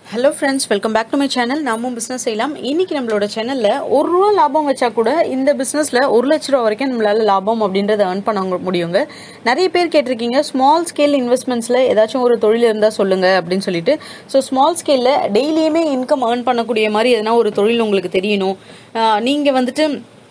hello friends welcome back to my channel நாமும் business செய்யலாம் இன்னைக்கு நம்மளோட சேனலில் ஒரு ரூபா லாபம் வச்சா கூட இந்த பிஸ்னஸில் ஒரு லட்ச ரூபா வரைக்கும் நம்மளால லாபம் அப்படின்றத ஏர்ன் பண்ண முடியுங்க நிறைய பேர் கேட்டிருக்கீங்க ஸ்மால் ஸ்கேல் இன்வெஸ்ட்மெண்ட்ஸில் ஏதாச்சும் ஒரு தொழில் இருந்தால் சொல்லுங்க அப்படின்னு சொல்லிட்டு ஸோ ஸ்மால் ஸ்கேலில் டெய்லியுமே இன்கம் ஏர்ன் பண்ணக்கூடிய மாதிரி எதனா ஒரு தொழில் உங்களுக்கு தெரியணும் நீங்கள் வந்துட்டு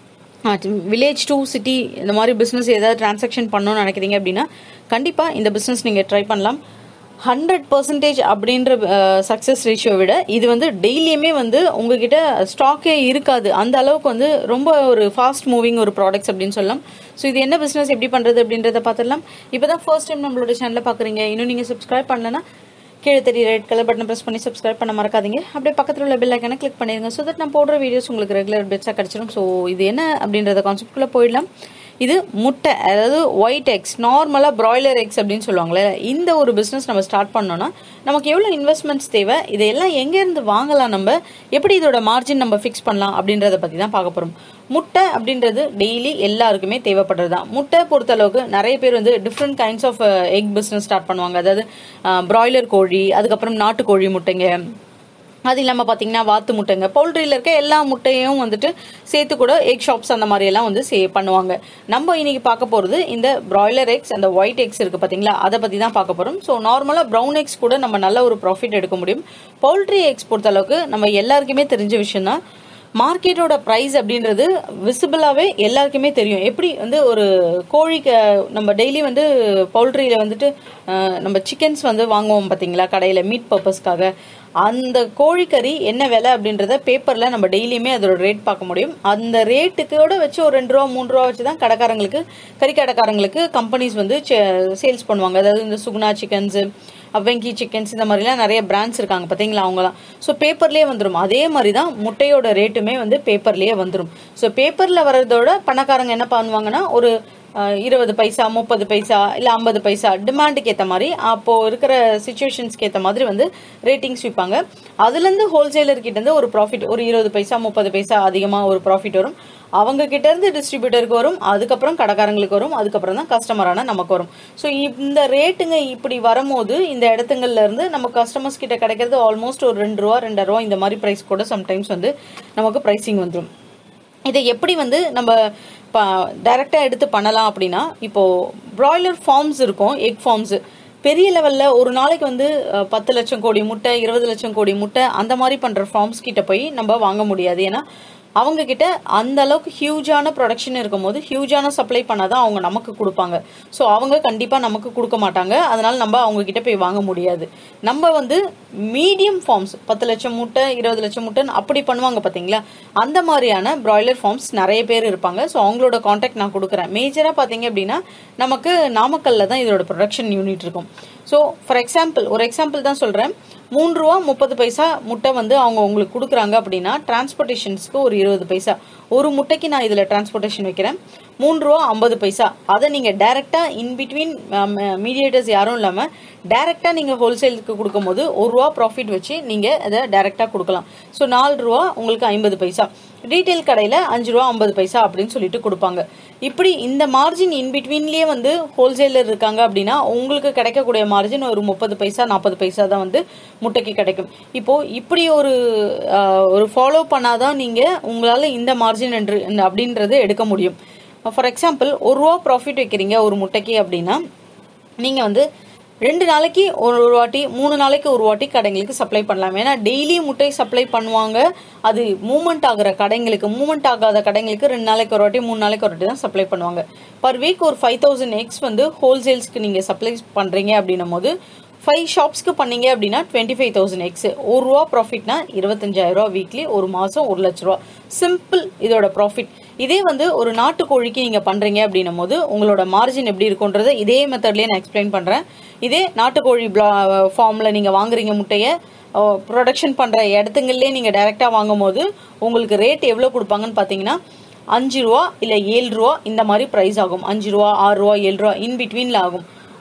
வில்லேஜ் டு சிட்டி இந்த மாதிரி பிஸ்னஸ் ஏதாவது டிரான்சாக்ஷன் பண்ணணும்னு நினைக்கிறீங்க அப்படின்னா கண்டிப்பாக இந்த பிஸ்னஸ் நீங்கள் ட்ரை பண்ணலாம் ஹண்ட்ரட் பர்சன்டேஜ் அப்படின்ற சக்ஸஸ் ரேஷியோ விட இது வந்து டெய்லியுமே வந்து உங்ககிட்ட ஸ்டாக்கே இருக்காது அந்த அளவுக்கு வந்து ரொம்ப ஒரு ஃபாஸ்ட் மூவிங் ஒரு ப்ராடக்ட்ஸ் அப்படின்னு சொல்லலாம் ஸோ இது என்ன பிஸ்னஸ் எப்படி பண்ணுறது அப்படின்றத பார்த்துடலாம் இப்போ தான் ஃபர்ஸ்ட் டைம் நம்மளோட சேனலில் பார்க்குறீங்க இன்னும் நீங்கள் சப்ஸ்கிரைப் பண்ணலன்னா கீழே தெரிய ரெட் கலர் பட்டன் ப்ரெஸ் பண்ணி சப்ஸ்கிரைப் பண்ண மறக்காதீங்க அப்படியே பக்கத்தில் உள்ள பெல் ஐக்கனை கிளிக் பண்ணிடுங்க ஸோ தட் நான் போடுற வீடியோஸ் உங்களுக்கு ரெகுலர் பெட்ஸாக கிடச்சிடும் ஸோ இது என்ன அப்படின்றத கான்செப்ட்குள்ளே போயிடலாம் இது முட்டை அதாவது ஒயிட் எக்ஸ் நார்மலாக ப்ராய்லர் எக்ஸ் அப்படின்னு சொல்லுவாங்களே இந்த ஒரு பிஸ்னஸ் நம்ம ஸ்டார்ட் பண்ணோன்னா நமக்கு எவ்வளோ இன்வெஸ்ட்மெண்ட்ஸ் தேவை இதையெல்லாம் எங்கேருந்து வாங்கலாம் நம்ம எப்படி இதோட மார்ஜின் நம்ம ஃபிக்ஸ் பண்ணலாம் அப்படின்றத பற்றி தான் பார்க்க போகிறோம் முட்டை அப்படின்றது டெய்லி எல்லாருக்குமே தேவைப்படுறது தான் முட்டை பொறுத்தளவுக்கு நிறைய பேர் வந்து different kinds of egg business start பண்ணுவாங்க அதாவது ப்ராய்லர் கோழி அதுக்கப்புறம் நாட்டுக்கோழி முட்டைங்க அது இல்லாமல் பார்த்தீங்கன்னா வாத்து முட்டைங்க பவுல்ட்ரியில் இருக்க எல்லா முட்டையும் வந்துட்டு சேர்த்து கூட எக் ஷாப்ஸ் அந்த மாதிரி எல்லாம் வந்து சே பண்ணுவாங்க நம்ம இன்னைக்கு பார்க்க போகிறது இந்த ப்ராய்லர் எக்ஸ் அந்த ஒயிட் எக்ஸ் இருக்குது பார்த்தீங்களா அதை பற்றி தான் பார்க்க போகிறோம் ஸோ நார்மலாக ப்ரௌன் எக்ஸ் கூட நம்ம நல்ல ஒரு ப்ராஃபிட் எடுக்க முடியும் பவுல்ட்ரி எக்ஸ் பொறுத்தளவுக்கு நம்ம எல்லாருக்குமே தெரிஞ்ச விஷயம் தான் மார்க்கெட்டோட ப்ரைஸ் அப்படின்றது விசிபிளாகவே எல்லாருக்குமே தெரியும் எப்படி வந்து ஒரு கோழிக்கு நம்ம டெய்லி வந்து பவுல்ட்ரியில் வந்துட்டு நம்ம சிக்கன்ஸ் வந்து வாங்குவோம் பார்த்தீங்களா கடையில் மீட் பர்பஸ்க்காக அந்த கோழிக்கறி என்ன விலை அப்படின்றத பேப்பரில் நம்ம டெய்லியுமே அதோட ரேட் பார்க்க முடியும் அந்த ரேட்டுக்கோட வச்சு ஒரு ரெண்டு ரூபா மூணு ரூபா வச்சு தான் கடைக்காரங்களுக்கு கறி கடைக்காரங்களுக்கு கம்பெனிஸ் வந்து சேல்ஸ் பண்ணுவாங்க அதாவது இந்த சுகுணா சிக்கன்ஸு வெங்கி சிக்கன்ஸ் இந்த மாதிரிலாம் நிறைய பிராண்ட்ஸ் இருக்காங்க பார்த்தீங்களா அவங்களாம் ஸோ பேப்பர்லேயே வந்துடும் அதே மாதிரி தான் முட்டையோட ரேட்டுமே வந்து பேப்பர்லேயே வந்துடும் ஸோ பேப்பரில் வர்றதோட பணக்காரங்க என்ன பண்ணுவாங்கன்னா ஒரு இருபது பைசா முப்பது பைசா இல்லை ஐம்பது பைசா டிமாண்டுக்கு ஏற்ற மாதிரி அப்போது இருக்கிற சுச்சுவேஷன்ஸ்க்கு ஏற்ற மாதிரி வந்து ரேட்டிங்ஸ் விற்பாங்க அதுலேருந்து ஹோல்சேலர்கிட்டேருந்து ஒரு ப்ராஃபிட் ஒரு இருபது பைசா முப்பது பைசா அதிகமாக ஒரு ப்ராஃபிட் வரும் அவங்க கிட்ட இருந்து டிஸ்ட்ரிபியூட்டருக்கு வரும் அதுக்கப்புறம் கடைக்காரங்களுக்கு வரும் அதுக்கப்புறம் தான் கஸ்டமரான நமக்கு வரும் ஸோ இந்த ரேட்டுங்க இப்படி வரும்போது இந்த இடத்துங்கள்ல இருந்து நம்ம கஸ்டமர்ஸ் கிட்ட கிடைக்கிறது ஆல்மோஸ்ட் ஒரு ரெண்டு ரூபா ரெண்டாயிரம் ரூபா இந்த மாதிரி ப்ரைஸ் கூட சம்டைம்ஸ் வந்து நமக்கு ப்ரைஸிங் வந்துடும் இதை எப்படி வந்து நம்ம இப்போ டைரெக்டாக எடுத்து பண்ணலாம் அப்படின்னா இப்போது ப்ராய்லர் ஃபார்ம்ஸ் இருக்கும் எக் ஃபார்ம்ஸு பெரிய லெவலில் ஒரு நாளைக்கு வந்து பத்து லட்சம் கோடி முட்டை இருபது லட்சம் கோடி முட்டை அந்த மாதிரி பண்ணுற ஃபார்ம்ஸ் கிட்ட போய் நம்ம வாங்க முடியாது ஏன்னா அவங்க கிட்ட அந்த அளவுக்கு ஹியூஜான ப்ரொடக்ஷன் இருக்கும்போது ஹியூஜான சப்ளை பண்ணாதான் அவங்க நமக்கு கொடுப்பாங்க ஸோ அவங்க கண்டிப்பாக நமக்கு கொடுக்க மாட்டாங்க அதனால நம்ம அவங்க கிட்ட போய் வாங்க முடியாது நம்ம வந்து மீடியம் ஃபார்ம்ஸ் பத்து லட்சம் முட்டை இருபது லட்சம் முட்டைன்னு அப்படி பண்ணுவாங்க பார்த்தீங்களா அந்த மாதிரியான ப்ராய்லர் ஃபார்ம்ஸ் நிறைய பேர் இருப்பாங்க ஸோ அவங்களோட காண்டாக்ட் நான் கொடுக்குறேன் மேஜராக பார்த்தீங்க அப்படின்னா நமக்கு நாமக்கல்ல தான் இதோட ப்ரொடக்ஷன் யூனிட் இருக்கும் ஸோ ஃபார் எக்ஸாம்பிள் ஒரு எக்ஸாம்பிள் தான் சொல்கிறேன் மூணு ரூபா முப்பது பைசா முட்டை வந்து அவங்க உங்களுக்கு கொடுக்குறாங்க அப்படின்னா டிரான்ஸ்போர்ட்டேஷன்ஸ்க்கு ஒரு இருபது பைசா ஒரு முட்டைக்கு நான் இதில் டிரான்ஸ்போர்ட்டேஷன் வைக்கிறேன் மூணு ரூபா ஐம்பது பைசா அதை நீங்கள் டைரெக்டாக இன் பிட்வீன் மீடியேட்டர்ஸ் யாரும் இல்லாமல் டைரெக்டாக நீங்கள் ஹோல்சேலுக்கு கொடுக்கும்போது ஒரு ரூபா ப்ராஃபிட் வச்சு நீங்கள் அதை டைரெக்டாக கொடுக்கலாம் ஸோ நாலு ரூபா உங்களுக்கு ஐம்பது பைசா ரீட்டைல் கடையில் அஞ்சு ரூபா ஐம்பது பைசா அப்படின்னு சொல்லிட்டு கொடுப்பாங்க இப்படி இந்த மார்ஜின் இன் பிட்வீன்லேயே வந்து ஹோல்சேலர் இருக்காங்க அப்படின்னா உங்களுக்கு கிடைக்கக்கூடிய மார்ஜின் ஒரு முப்பது பைசா நாற்பது பைசா தான் வந்து முட்டைக்கு கிடைக்கும் இப்போ இப்படி ஒரு ஒரு ஃபாலோ பண்ணாதான் நீங்கள் உங்களால் இந்த மார்ஜின் என்று அப்படின்றது எடுக்க முடியும் ஃபார் எக்ஸாம்பிள் ஒரு ரூபா ப்ராஃபிட் வைக்கிறீங்க ஒரு முட்டைக்கு அப்படின்னா நீங்கள் வந்து ரெண்டு நாளைக்கு ஒரு வாட்டி மூணு நாளைக்கு ஒரு வாட்டி கடைங்களுக்கு சப்ளை பண்ணலாம் ஏன்னா டெய்லி முட்டை சப்ளை பண்ணுவாங்க அது மூமெண்ட் ஆகிற கடைங்களுக்கு மூமெண்ட் ஆகாத கடைங்களுக்கு ரெண்டு நாளைக்கு ஒரு வாட்டி மூணு நாளைக்கு ஒரு வாட்டி தான் சப்ளை பண்ணுவாங்க பர் வீக் ஒரு ஃபைவ் தௌசண்ட் எக்ஸ் வந்து ஹோல்சேல்ஸ்க்கு நீங்கள் சப்ளை பண்ணுறீங்க அப்படின்னும் போது ஃபைவ் ஷாப்ஸ்க்கு பண்ணீங்க அப்படின்னா டுவெண்ட்டி ஃபைவ் தௌசண்ட் எக்ஸ் ஒரு ரூபா ப்ராஃபிட்னா இருபத்தஞ்சாயிரம் ரூபா வீக்லி ஒரு மாதம் ஒரு லட்ச ரூபா சிம்பிள் இதோட ப்ராஃபிட் இதே வந்து ஒரு நாட்டுக்கோழிக்கு நீங்கள் பண்ணுறீங்க அப்படின்னும் போது உங்களோட மார்ஜின் எப்படி இருக்குன்றத இதே மெத்தட்லேயே நான் எக்ஸ்பிளைன் பண்ணுறேன் இதே நாட்டுக்கோழி ஃபார்மில் நீங்கள் வாங்குறீங்க முட்டையை ப்ரொடக்ஷன் பண்ணுற இடத்துங்கள்லேயே நீங்கள் டைரெக்டாக வாங்கும் போது உங்களுக்கு ரேட் எவ்வளோ கொடுப்பாங்கன்னு பார்த்தீங்கன்னா அஞ்சு ரூபா இல்லை ஏழு ரூபா இந்த மாதிரி ப்ரைஸ் ஆகும் அஞ்சு ரூபா ஆறு ரூபா ஏழு ரூபா இன் பிட்வீனில் ஆகும்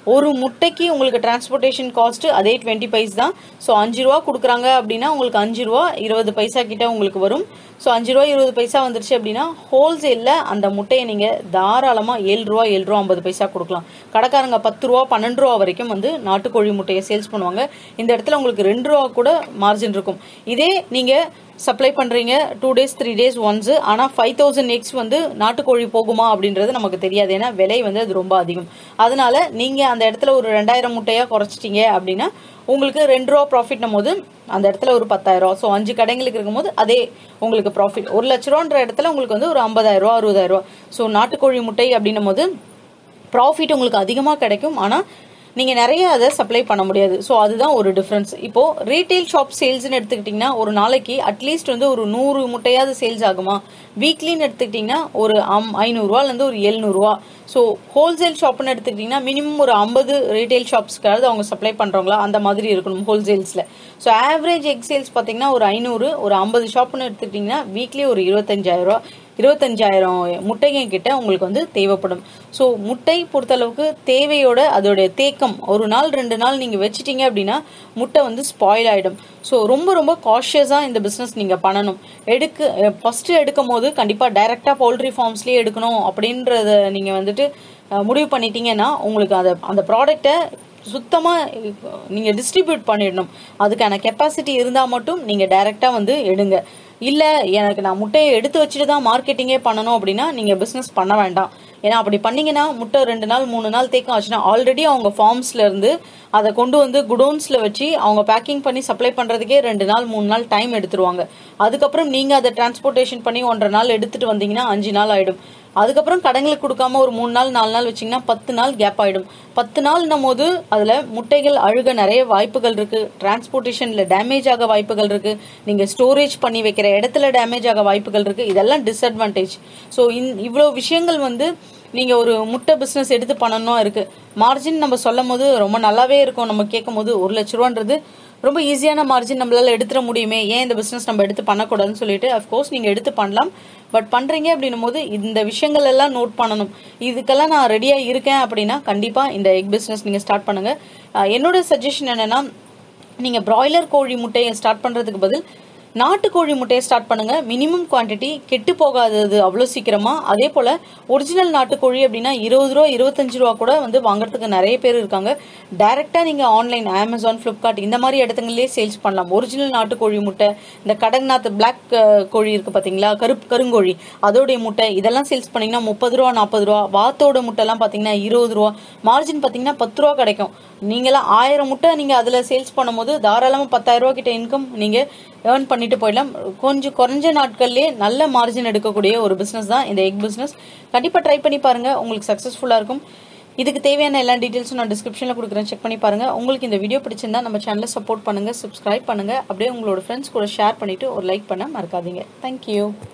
ஒரு முட்டைக்கு உங்களுக்கு டிரான்ஸ்போர்ட்டேஷன் காஸ்ட் அதே டுவெண்ட்டி பைஸ் தான் ஸோ அஞ்சு ரூபா கொடுக்குறாங்க அப்படின்னா உங்களுக்கு அஞ்சு ரூபா இருபது பைசா கிட்ட உங்களுக்கு வரும் ஸோ அஞ்சு ரூபா இருபது பைசா வந்துருச்சு அப்படின்னா ஹோல்சேலில் அந்த முட்டையை நீங்கள் தாராளமாக ஏழு ரூபா ஏழு ரூபா ஐம்பது பைசா கொடுக்கலாம் கடைக்காரங்க பத்து ரூபா பன்னெண்டு ரூபா வரைக்கும் வந்து நாட்டுக்கோழி முட்டையை சேல்ஸ் பண்ணுவாங்க இந்த இடத்துல உங்களுக்கு ரெண்டு ரூபா கூட மார்ஜின் இருக்கும் இதே நீங்கள் சப்ளை பண்ணுறீங்க two days three days once ஆனால் ஃபைவ் தௌசண்ட் எக்ஸ் வந்து நாட்டுக்கோழி போகுமா அப்படின்றது நமக்கு தெரியாது ஏன்னா விலை வந்து அது ரொம்ப அதிகம் அதனால நீங்கள் அந்த இடத்துல ஒரு ரெண்டாயிரம் முட்டையாக குறைச்சிட்டீங்க அப்படின்னா உங்களுக்கு ரெண்டு ரூபா ப்ராஃபிட்னும் போது அந்த இடத்துல ஒரு பத்தாயிரம் ரூபா ஸோ அஞ்சு கடைங்களுக்கு இருக்கும்போது அதே உங்களுக்கு ப்ராஃபிட் ஒரு லட்ச ரூபான்ற இடத்துல உங்களுக்கு வந்து ஒரு ஐம்பதாயிரம் ரூபா அறுபதாயிரம் ரூபா ஸோ நாட்டுக்கோழி முட்டை அப்படின்னும் போது ப்ராஃபிட் உங்களுக்கு அதிகமாக கிடைக்கும் ஆனால் நீங்கள் நிறைய அதை சப்ளை பண்ண முடியாது ஸோ அதுதான் ஒரு டிஃப்ரென்ஸ் இப்போது ரீட்டைல் ஷாப் சேல்ஸ்னு எடுத்துக்கிட்டிங்கன்னா ஒரு நாளைக்கு அட்லீஸ்ட் வந்து ஒரு நூறு முட்டையாவது சேல்ஸ் ஆகுமா வீக்லின்னு எடுத்துக்கிட்டிங்கன்னா ஒரு அம் ஐநூறுரூவாலேருந்து ஒரு எழுநூறுவா ஸோ ஹோல்சேல் ஷாப்னு எடுத்துக்கிட்டிங்கன்னா மினிமம் ஒரு ஐம்பது ரீட்டைல் ஷாப்ஸ்க்காவது அவங்க சப்ளை பண்ணுறவங்களா அந்த மாதிரி இருக்கணும் ஹோல்சேல்ஸில் ஸோ ஆவரேஜ் எக் சேல்ஸ் பார்த்தீங்கன்னா ஒரு ஐநூறு ஒரு ஐம்பது ஷாப்னு எடுத்துக்கிட்டிங்கன்னா வீக்லி ஒரு இருபத்தஞ்சாயிரம் இருபத்தஞ்சாயிரம் முட்டைங்க கிட்ட உங்களுக்கு வந்து தேவைப்படும் ஸோ முட்டை பொறுத்தளவுக்கு தேவையோட அதோடைய தேக்கம் ஒரு நாள் ரெண்டு நாள் நீங்கள் வச்சிட்டீங்க அப்படின்னா முட்டை வந்து ஸ்பாயில் ஆகிடும் ஸோ ரொம்ப ரொம்ப காஷியஸாக இந்த பிஸ்னஸ் நீங்கள் பண்ணணும் எடுக்க ஃபஸ்ட்டு எடுக்கும் போது கண்டிப்பாக டைரெக்டாக பவுல்ட்ரி ஃபார்ம்ஸ்லேயே எடுக்கணும் அப்படின்றத நீங்கள் வந்துட்டு முடிவு பண்ணிட்டீங்கன்னா உங்களுக்கு அதை அந்த ப்ராடக்டை சுத்தமாக நீங்கள் டிஸ்ட்ரிபியூட் பண்ணிடணும் அதுக்கான கெப்பாசிட்டி இருந்தால் மட்டும் நீங்கள் டைரெக்டாக வந்து எடுங்க இல்லை எனக்கு நான் முட்டையை எடுத்து வச்சுட்டு தான் மார்க்கெட்டிங்கே பண்ணணும் அப்படின்னா நீங்கள் பிஸ்னஸ் பண்ண வேண்டாம் ஏன்னா அப்படி பண்ணீங்கன்னா முட்டை ரெண்டு நாள் மூணு நாள் தேக்கம் ஆச்சுன்னா ஆல்ரெடி அவங்க ஃபார்ம்ஸ்ல இருந்து அதை கொண்டு வந்து குடோன்ஸ்ல வச்சு அவங்க பேக்கிங் பண்ணி சப்ளை பண்றதுக்கே ரெண்டு நாள் மூணு நாள் டைம் எடுத்துருவாங்க அதுக்கப்புறம் நீங்க அதை டிரான்ஸ்போர்ட்டேஷன் பண்ணி ஒன்றரை நாள் எடுத்துட்டு வந்தீங்கன்னா அஞ்சு நாள் ஆயிடும் அதுக்கப்புறம் கடைங்களுக்கு கொடுக்காம ஒரு மூணு நாள் நாலு நாள் வச்சிங்கன்னா பத்து நாள் கேப் ஆயிடும் பத்து நாள்னும் போது அதில் முட்டைகள் அழுக நிறைய வாய்ப்புகள் இருக்கு டிரான்ஸ்போர்ட்டேஷனில் டேமேஜ் ஆக வாய்ப்புகள் இருக்கு நீங்கள் ஸ்டோரேஜ் பண்ணி வைக்கிற இடத்துல டேமேஜ் ஆக வாய்ப்புகள் இருக்கு இதெல்லாம் டிஸ்அட்வான்டேஜ் ஸோ இவ்வளோ விஷயங்கள் வந்து நீங்கள் ஒரு முட்டை பிஸ்னஸ் எடுத்து பண்ணணும் இருக்கு மார்ஜின் நம்ம சொல்லும் போது ரொம்ப நல்லாவே இருக்கும் நம்ம கேட்கும் போது ஒரு லட்ச ரூபான்றது ரொம்ப ஈஸியான மார்ஜின் நம்மளால எடுத்துட முடியுமே ஏன் இந்த பிஸ்னஸ் நம்ம எடுத்து பண்ணக்கூடாதுன்னு சொல்லிட்டு அஃப்கோர்ஸ் நீங்கள் எடுத்து பண்ணலாம் பட் பண்ணுறீங்க அப்படின்னும் போது இந்த விஷயங்கள் எல்லாம் நோட் பண்ணணும் இதுக்கெல்லாம் நான் ரெடியாக இருக்கேன் அப்படின்னா கண்டிப்பாக இந்த எக் பிஸ்னஸ் நீங்கள் ஸ்டார்ட் பண்ணுங்கள் என்னோட சஜஷன் என்னென்னா நீங்கள் பிராய்லர் கோழி முட்டையை ஸ்டார்ட் பண்ணுறதுக்கு பதில் நாட்டுக்கோழி முட்டையை ஸ்டார்ட் பண்ணுங்க மினிமம் குவான்டிட்டி கெட்டு போகாதது அவ்வளோ சீக்கிரமா அதே போல ஒரிஜினல் நாட்டுக்கோழி அப்படின்னா இருபது ரூபா இருபத்தஞ்சு ரூபா கூட வந்து வாங்குறதுக்கு நிறைய பேர் இருக்காங்க டைரக்டா நீங்க ஆன்லைன் அமேசான் பிளிப்கார்ட் இந்த மாதிரி இடத்துங்களே சேல்ஸ் பண்ணலாம் ஒரிஜினல் நாட்டுக்கோழி முட்டை இந்த கடக்நாத் பிளாக் கோழி இருக்கு பாத்தீங்களா கருப்பு கருங்கோழி அதோடைய முட்டை இதெல்லாம் சேல்ஸ் பண்ணீங்கன்னா முப்பது ரூபா நாற்பது ரூபா வாத்தோட முட்டைலாம் பாத்தீங்கன்னா இருபது ரூபா மார்ஜின் பாத்தீங்கன்னா பத்து ரூபா கிடைக்கும் நீங்களாம் ஆயிரம் முட்டை நீங்க அதுல சேல்ஸ் பண்ணும்போது தாராளமா பத்தாயிரம் ரூபா கிட்ட இன்கம் நீங்க ஏர்ன் பண்ணிட்டு போயிடலாம் கொஞ்சம் குறைஞ்ச நாட்கள்லயே நல்ல மார்ஜின் எடுக்கக்கூடிய ஒரு பிசினஸ் தான் இந்த எக் பிசினஸ் கண்டிப்பா ட்ரை பண்ணி பாருங்க உங்களுக்கு சக்சஸ்ஃபுல்லா இருக்கும் இதுக்கு தேவையான எல்லா டீட்டெயில்ஸும் நான் டிஸ்கிரிப்ஷனில் கொடுக்குறேன் செக் பண்ணி பாருங்க உங்களுக்கு இந்த வீடியோ பிடிச்சிருந்தா நம்ம சேனலை சப்போர்ட் பண்ணுங்க சப்ஸ்கிரைப் பண்ணுங்க அப்படியே உங்களோட ஃப்ரெண்ட்ஸ் கூட ஷேர் பண்ணிட்டு ஒரு லைக் பண்ண மறக்காதீங்க தேங்க்யூ